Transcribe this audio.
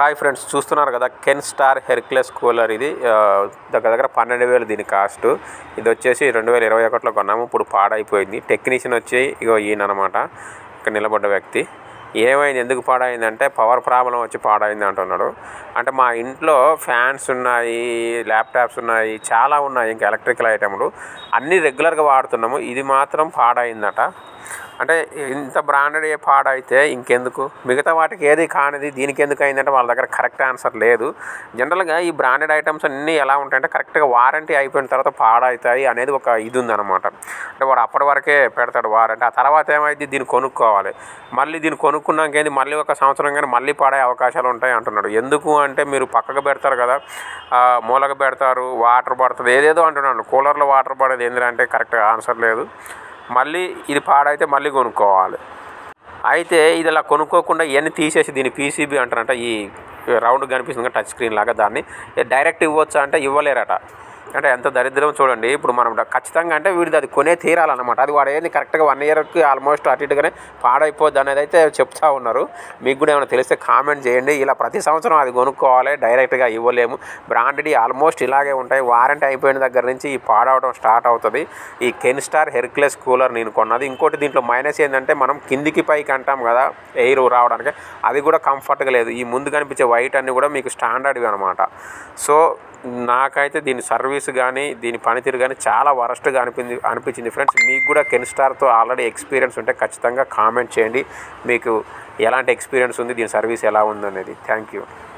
hi friends చూస్తున్నారు కదా can star Hercules cooler ఇది ఆ, దగ్గర దగ్గర పన్నెండు వేలు దీని కాస్ట్ ఇది వచ్చేసి రెండు వేల ఇరవై ఒకటిలో కొన్నాము ఇప్పుడు పాడైపోయింది టెక్నీషియన్ వచ్చి ఇగో ఈయన అనమాట ఇక్కడ నిలబడ్డ వ్యక్తి ఏమైంది ఎందుకు పాడైందంటే పవర్ ప్రాబ్లం వచ్చి పాడైంది అంటున్నాడు అంటే మా ఇంట్లో ఫ్యాన్స్ ఉన్నాయి ల్యాప్టాప్స్ ఉన్నాయి చాలా ఉన్నాయి ఇంకా ఎలక్ట్రికల్ ఐటెంలు అన్నీ రెగ్యులర్గా వాడుతున్నాము ఇది మాత్రం పాడైందట అంటే ఇంత బ్రాండెడ్ ఏ పాడైతే ఇంకెందుకు మిగతా వాటికి ఏది కానిది దీనికి ఎందుకు అయిందంటే వాళ్ళ దగ్గర కరెక్ట్ ఆన్సర్ లేదు జనరల్గా ఈ బ్రాండెడ్ ఐటమ్స్ అన్నీ ఎలా ఉంటాయంటే కరెక్ట్గా వారంటీ అయిపోయిన తర్వాత పాడవుతాయి అనేది ఒక ఇది ఉందన్నమాట అంటే వాడు అప్పటి వరకే పెడతాడు వారంటీ ఆ తర్వాత ఏమైంది దీన్ని కొనుక్కోవాలి మళ్ళీ దీన్ని కొనుక్కున్నాక ఏంది మళ్ళీ ఒక సంవత్సరం కానీ మళ్ళీ పాడే అవకాశాలు ఉంటాయి అంటున్నాడు ఎందుకు అంటే మీరు పక్కకు పెడతారు కదా ఆ, మూలక పెడతారు వాటర్ పడుతుంది ఏదేదో అంటున్నాడు కూలర్లో వాటర్ పడేది ఏంటంటే కరెక్ట్గా ఆన్సర్ లేదు మళ్ళీ ఇది పాడైతే మళ్ళీ కొనుక్కోవాలి అయితే ఇది అలా కొనుక్కోకుండా ఇవన్నీ తీసేసి దీని పీసీబీ అంటారంట ఈ రౌండ్ కనిపిస్తుంది కదా, టచ్ స్క్రీన్ లాగా దాన్ని డైరెక్ట్ ఇవ్వచ్చా అంటే ఇవ్వలేరట అంటే ఎంత దరిద్రం చూడండి ఇప్పుడు మనం ఖచ్చితంగా అంటే వీడిది అది కొనే తీరాలన్నమాట అది వాడు ఏంది కరెక్ట్గా వన్ ఇయర్కి ఆల్మోస్ట్ అటు ఇటుగానే పాడైపోద్ది అనేది అయితే చెప్తా ఉన్నారు మీకు కూడా ఏమైనా తెలిస్తే కామెంట్ చేయండి ఇలా ప్రతి సంవత్సరం అది కొనుక్కోవాలి డైరెక్ట్గా ఇవ్వలేము బ్రాండెడ్ ఆల్మోస్ట్ ఇలాగే ఉంటాయి వారంటీ అయిపోయిన దగ్గర నుంచి ఈ పాడవడం స్టార్ట్ అవుతుంది ఈ కెన్ స్టార్ హెర్క్లెస్ కూలర్ నేను కొన్నది ఇంకోటి దీంట్లో మైనస్ ఏంటంటే మనం కిందికి పైకి అంటాం కదా ఎయిర్ రావడానికి అది కూడా కంఫర్ట్గా లేదు ఈ ముందు కనిపించే వైట్ అన్ని కూడా మీకు స్టాండర్డ్వి అనమాట సో నాకైతే దీని సర్వీస్ కానీ దీని పనితీరు కానీ చాలా వరస్ట్గా అనిపింది అనిపించింది ఫ్రెండ్స్ మీకు కూడా కెన్ స్టార్తో ఆల్రెడీ ఎక్స్పీరియన్స్ ఉంటే ఖచ్చితంగా కామెంట్ చేయండి మీకు ఎలాంటి ఎక్స్పీరియన్స్ ఉంది దీని సర్వీస్ ఎలా ఉందనేది థ్యాంక్ యూ